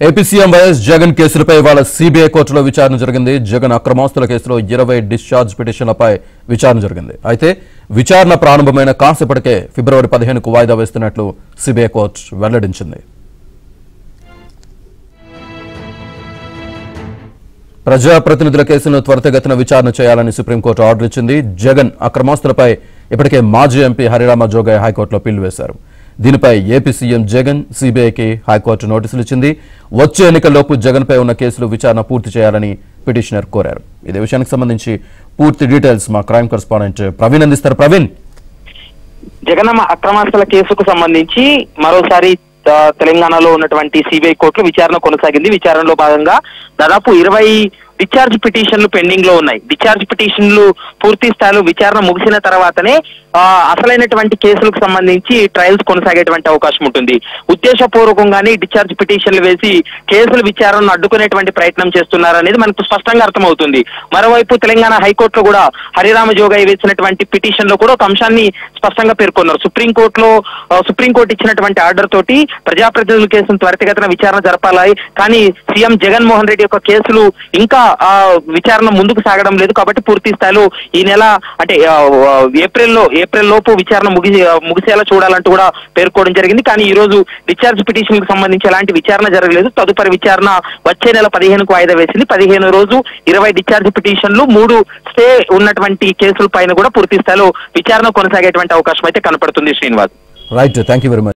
AP CM YS Jagan కేసులపై ఇవాళ CBI కోర్టులో విచారణ జరిగింది జగన్ అక్రమాస్తుల కేసులో ఇరవై డిశ్చార్జ్ పిటిషన్లపై విచారణ జరిగింది అయితే విచారణ ప్రారంభమైన కాసేపటికే ఫిబ్రవరి పదిహేనుకు వాయిదా వేస్తున్నట్లు సిబిఐ కోర్టు వెల్లడించింది ప్రజాప్రతినిధుల కేసును త్వరితగతిన విచారణ చేయాలని సుప్రీంకోర్టు ఆర్డర్ ఇచ్చింది జగన్ అక్రమాస్తులపై ఇప్పటికే మాజీ ఎంపీ హరిరామ జోగయ్య హైకోర్టులో పిల్లు వేశారు దీనిపై ఏపీ సీఎం జగన్ సీబీఐకి హైకోర్టు నోటీసులు ఇచ్చింది వచ్చే ఎన్నికల్లోపు జగన్పై ఉన్న కేసులు విచారణ పూర్తి చేయాలని పిటిషనర్ కోరారు ఇదే విషయానికి సంబంధించి పూర్తి డీటెయిల్స్ మా క్రైమ్ కరెస్పాండెంట్ ప్రవీణ్ అందిస్తారు ప్రవీణ్ జగనమ్మ అక్రమాస్తుల కేసుకు సంబంధించి మరోసారి ఆ, తెలంగాణలో ఉన్నటువంటి సిబిఐ కోర్టులో విచారణ కొనసాగింది విచారణలో భాగంగా దాదాపు ఇరవై డిశ్చార్జ్ పిటిషన్లు పెండింగ్ లో ఉన్నాయి డిశ్చార్జ్ పిటిషన్లు పూర్తి స్థాయిలో విచారణ ముగిసిన తర్వాతనే ఆ, అసలైనటువంటి కేసులకు సంబంధించి ట్రయల్స్ కొనసాగేటువంటి అవకాశం ఉంటుంది ఉద్దేశపూర్వకంగానే డిశ్చార్జ్ పిటిషన్లు వేసి కేసుల విచారణను అడ్డుకునేటువంటి ప్రయత్నం చేస్తున్నారనేది మనకు స్పష్టంగా అర్థమవుతుంది మరోవైపు తెలంగాణ హైకోర్టులో కూడా హరిరామ జోగయ్య వేసినటువంటి పిటిషన్ లో కూడా ఒక అంశాన్ని స్పష్టంగా పేర్కొన్నారు సుప్రీంకోర్టులో ఆ, సుప్రీంకోర్టు ఇచ్చినటువంటి ఆర్డర్ తోటి ప్రజాప్రతినిధుల కేసును త్వరితగతిన విచారణ జరపాలి కానీ సీఎం జగన్మోహన్ రెడ్డి యొక్క కేసులు ఇంకా ఆ, విచారణ ముందుకు సాగడం లేదు కాబట్టి పూర్తి స్థాయిలో ఈ నెల అంటే ఆ, ఆ, ఏప్రిల్లో ఏప్రిల్ లోపు విచారణ ముగి ముగిసేలా చూడాలంటూ కూడా పేర్కోవడం జరిగింది కానీ ఈ రోజు డిశ్చార్జ్ పిటిషన్ కు సంబంధించి ఎలాంటి విచారణ జరగలేదు తదుపరి విచారణ వచ్చే నెల పదిహేనుకు వాయిదా వేసింది పదిహేను రోజు ఇరవై డిశ్చార్జ్ పిటిషన్లు మూడు స్టే ఉన్నటువంటి కేసుల పైన కూడా పూర్తి స్థాయిలో విచారణ కొనసాగేటువంటి అవకాశం అయితే కనపడుతుంది Srinivas right thank you very much